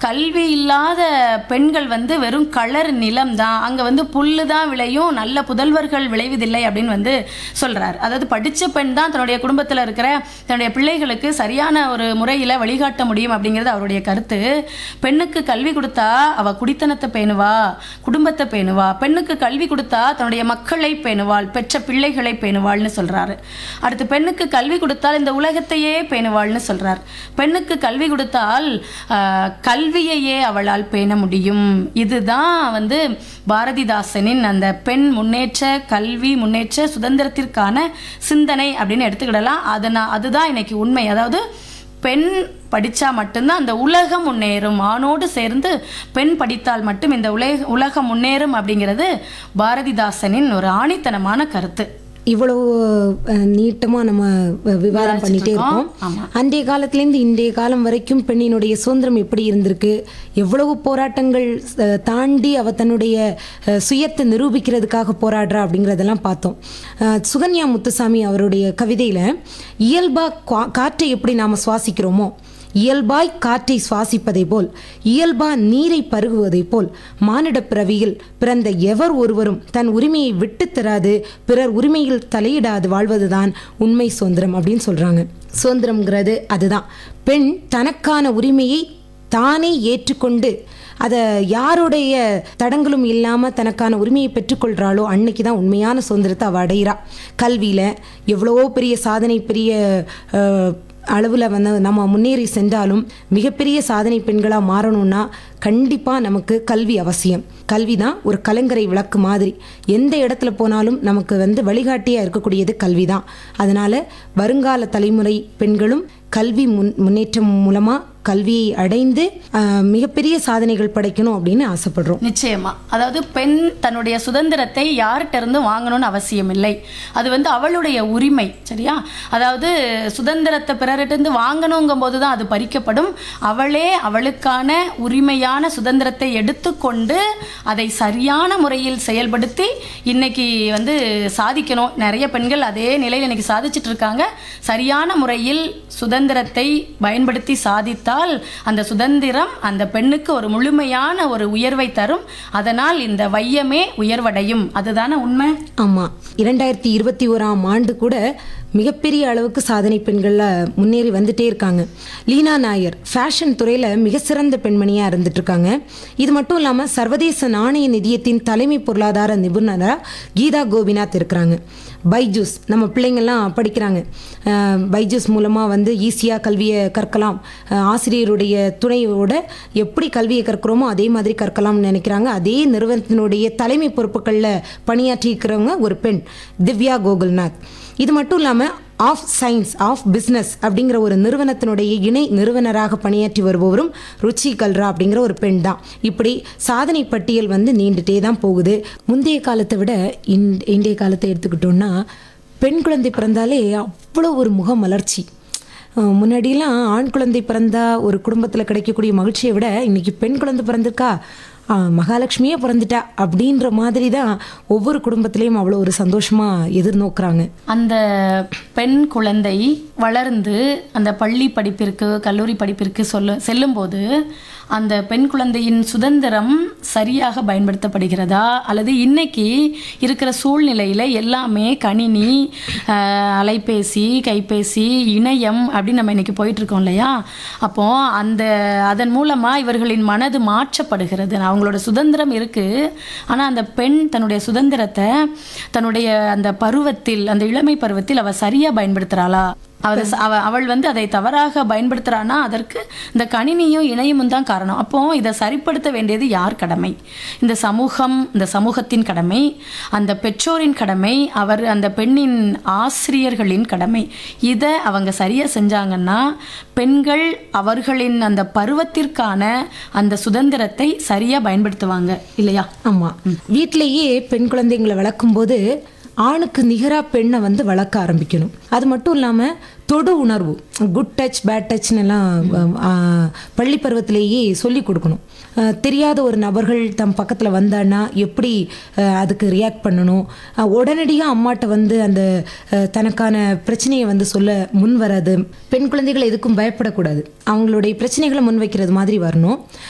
கல்வி இல்லாத பெண்கள் வந்து வெறும் கலர் நிலம் தான் அங்க வந்து புல்லு தான் விளையும் நல்ல புதல்வர்கள் விளைவதில்லை அப்படின்னு வந்து சொல்றார் அதாவது படிச்ச பெண் தான் தன்னுடைய குடும்பத்துல இருக்கிற தன்னுடைய பிள்ளைகளுக்கு சரியான ஒரு முறையில வழிகாட்ட முடியும் அப்படிங்கிறது அவருடைய கருத்து பெண்ணுக்கு கல்வி கொடுத்தா அவ குடித்தனத்தை பேணுவா குடும்பத்தை பேணுவா பெண்ணுக்கு கல்வி கொடுத்தா தன்னுடைய மக்களை பேணுவாள் பெற்ற பிள்ளைகளை பேணுவாள்னு சொல்றாரு அடுத்து பெண்ணுக்கு கல்வி கொடுத்தால் இந்த உலகத்தையே பேணுவாள்னு சொல்றார் பெண்ணுக்கு கல்வி கொடுத்தால் ஆஹ், கல்வியையே அவளால் பேண முடியும் இதுதான் வந்து பாரதிதாசனின் அந்த பெண் முன்னேற்ற கல்வி முன்னேற்ற சுதந்திரத்திற்கான சிந்தனை அப்படின்னு எடுத்துக்கிடலாம் அதனா அதுதான் இன்னைக்கு உண்மை அதாவது பெண் படித்தா மட்டும்தான் அந்த உலகம் முன்னேறும் ஆணோடு சேர்ந்து பெண் படித்தால் மட்டும் இந்த உலக உலகம் முன்னேறும் அப்படிங்கிறது பாரதிதாசனின் ஒரு ஆணித்தனமான கருத்து இவ்வளவு அஹ், நீட்டமா நம்ம அஹ், விவாதம் பண்ணிட்டே இருக்கோம் ஆமா. அன்றைய காலத்திலேருந்து இன்றைய காலம் வரைக்கும் பெண்ணினுடைய சுதந்திரம் எப்படி இருந்திருக்கு எவ்வளவு போராட்டங்கள் அஹ், தாண்டி அவ தன்னுடைய அஹ், சுயத்தை நிரூபிக்கிறதுக்காக போராடுறா அப்படிங்கிறதெல்லாம் பார்த்தோம் அஹ், சுகன்யா முத்துசாமி அவருடைய கவிதையில இயல்பா கா- காற்றை எப்படி நாம சுவாசிக்கிறோமோ இயல்பாய் காற்றை சுவாசிப்பதை போல் இயல்பா நீரை பருகுவதைப் போல் மானிடப் பிறவியில் பிறந்த எவர் ஒருவரும் தன் உரிமையை விட்டுத் தராது பிறர் உரிமையில் தலையிடாது வாழ்வதுதான் உண்மை சுதந்திரம் அப்படின்னு சொல்றாங்க சுதந்திரம்ங்கிறது அதுதான் பெண் தனக்கான உரிமையை தானே ஏற்றுக்கொண்டு அதை யாருடைய தடங்களும் இல்லாமல் தனக்கான உரிமையை பெற்றுக்கொள்கிறாளோ அன்னைக்கு தான் உண்மையான சுதந்திரத்தை அவள் அடைகிறா கல்வியில் எவ்வளவோ பெரிய சாதனை பெரிய அஹ், அளவில் வந்து நம்ம முன்னேறி சென்றாலும் மிகப்பெரிய சாதனை பெண்களாக மாறணும்னா கண்டிப்பாக நமக்கு கல்வி அவசியம் கல்வி தான் ஒரு கலங்கரை விளக்கு மாதிரி எந்த இடத்துல போனாலும் நமக்கு வந்து வழிகாட்டியாக இருக்கக்கூடியது கல்வி தான் அதனால் வருங்கால தலைமுறை பெண்களும் கல்வி முன் முன்னேற்றம் மூலமாக கல்வியை அடைந்து ஆஹ், மிகப்பெரிய சாதனைகள் படைக்கணும் அப்படின்னு ஆசைப்படுறோம் நிச்சயமா அதாவது பெண் தன்னுடைய சுதந்திரத்தை யார்கிட்ட இருந்து வாங்கணும்னு அவசியம் இல்லை அது வந்து அவளுடைய உரிமை சரியா அதாவது சுதந்திரத்தை பிறரிட்டிருந்து வாங்கணுங்கும் போது தான் அது பறிக்கப்படும் அவளே அவளுக்கான உரிமையான சுதந்திரத்தை எடுத்துக்கொண்டு அதை சரியான முறையில் செயல்படுத்தி இன்னைக்கு வந்து சாதிக்கணும் நிறைய பெண்கள் அதே நிலையில் இன்னைக்கு சாதிச்சிட்டு இருக்காங்க சரியான முறையில் சுதந்திரத்தை பயன்படுத்தி சாதித்தால் அந்த சுதந்திரம் அந்த பெண்ணுக்கு ஒரு முழுமையான ஒரு உயர்வை தரும் அதனால் இந்த வையமே உயர்வடையும் அதுதானே உண்மை ஆமாம் இரண்டாயிரத்தி இருபத்தி ஓராம் ஆண்டு கூட மிகப்பெரிய அளவுக்கு சாதனை பெண்களில் முன்னேறி வந்துட்டே இருக்காங்க லீனா நாயர் ஃபேஷன் துறையில் மிக சிறந்த பெண்மணியாக இருந்துட்டு இருக்காங்க இது மட்டும் இல்லாமல் சர்வதேச நாணய நிதியத்தின் தலைமை பொருளாதார நிபுணராக கீதா கோபிநாத் இருக்கிறாங்க பைஜூஸ் நம்ம பிள்ளைங்கள்லாம் படிக்கிறாங்க அஹ் பைஜூஸ் மூலமாக வந்து ஈஸியாக கல்வியை கற்கலாம் அஹ் ஆசிரியருடைய துணையோட எப்படி கல்வியை கற்கிறோமோ அதே மாதிரி கற்கலாம்னு நினைக்கிறாங்க அதே நிறுவனத்தினுடைய தலைமை பொறுப்புகளில் பணியாற்றி இருக்கிறவங்க ஒரு பெண் திவ்யா கோகுல்நாத் இது மட்டும் இல்லாமல் ஆஃப் சயின்ஸ் ஆஃப் பிஸ்னஸ் அப்படிங்கிற ஒரு நிறுவனத்தினுடைய இணை நிறுவனராக பணியாற்றி வருபவரும் ருச்சி கல்ரா அப்படிங்கிற ஒரு பெண் தான் இப்படி சாதனை பட்டியல் வந்து நீண்டுட்டே தான் போகுது முந்தைய காலத்தை விட இன் இன்றைய காலத்தை எடுத்துக்கிட்டோம்னா பெண் குழந்தை பிறந்தாலே அவ்வளோ ஒரு முக மலர்ச்சி அஹ் முன்னாடிலாம் ஆண் குழந்தை பிறந்தா ஒரு குடும்பத்தில் கிடைக்கக்கூடிய மகிழ்ச்சியை விட இன்னைக்கு பெண் குழந்தை பிறந்திருக்கா அஹ் மகாலட்சுமியே பிறந்துட்டா அப்படின்ற மாதிரி தான் ஒவ்வொரு குடும்பத்திலையும் அவ்வளோ ஒரு சந்தோஷமாக எதிர்நோக்குறாங்க அந்த பெண் குழந்தை வளர்ந்து அந்த பள்ளி படிப்பிற்கு கல்லூரி படிப்பிற்கு சொல்ல செல்லும்போது அந்த பெண் குழந்தையின் சுதந்திரம் சரியாக பயன்படுத்தப்படுகிறதா அல்லது இன்னைக்கு இருக்கிற சூழ்நிலையில் எல்லாமே கணினி ஆஹ், அலைபேசி கைபேசி இணையம் அப்படின்னு நம்ம இன்னைக்கு போயிட்டு இருக்கோம் இல்லையா அப்போ அந்த அதன் மூலமாக இவர்களின் மனது மாற்றப்படுகிறது அவங்களோட சுதந்திரம் இருக்கு ஆனால் அந்த பெண் தன்னுடைய சுதந்திரத்தை தன்னுடைய அந்த பருவத்தில் அந்த இளமை பருவத்தில் அவ சரியா பயன்படுத்துறாளா அவ அவ அவள் வந்து அதை தவறாக பயன்படுத்துறானா அதற்கு இந்த கணினியும் இணையமும் தான் காரணம் அப்போ இதை சரிப்படுத்த வேண்டியது யார் கடமை இந்த சமூகம் இந்த சமூகத்தின் கடமை அந்த பெற்றோரின் கடமை அவர் அந்த பெண்ணின் ஆசிரியர்களின் கடமை இதை அவங்க சரியா செஞ்சாங்கன்னா பெண்கள் அவர்களின் அந்த பருவத்திற்கான அந்த சுதந்திரத்தை சரியா பயன்படுத்துவாங்க இல்லையா ஆமாம் வீட்டிலேயே பெண் குழந்தைங்களை வளர்க்கும்போது ஆணுக்கு நிகராக பெண்ணை வந்து வளர்க்க ஆரம்பிக்கணும் அது மட்டும் இல்லாமல் தொடு உணர்வு குட் டச் பேட் டச்னு எல்லாம் ஆ, பள்ளி பருவத்திலேயே சொல்லி கொடுக்கணும் ஆ, தெரியாத ஒரு நபர்கள் தம் பக்கத்தில் வந்தான்னா எப்படி ஆ, அதுக்கு ரியாக்ட் பண்ணணும் உடனடியாக அம்மாட்ட வந்து அந்த ஆ, தனக்கான பிரச்சனையை வந்து சொல்ல முன் வராது பெண் குழந்தைகள் எதுக்கும் பயப்படக்கூடாது அவங்களுடைய பிரச்சனைகளை முன்வைக்கிறது மாதிரி வரணும்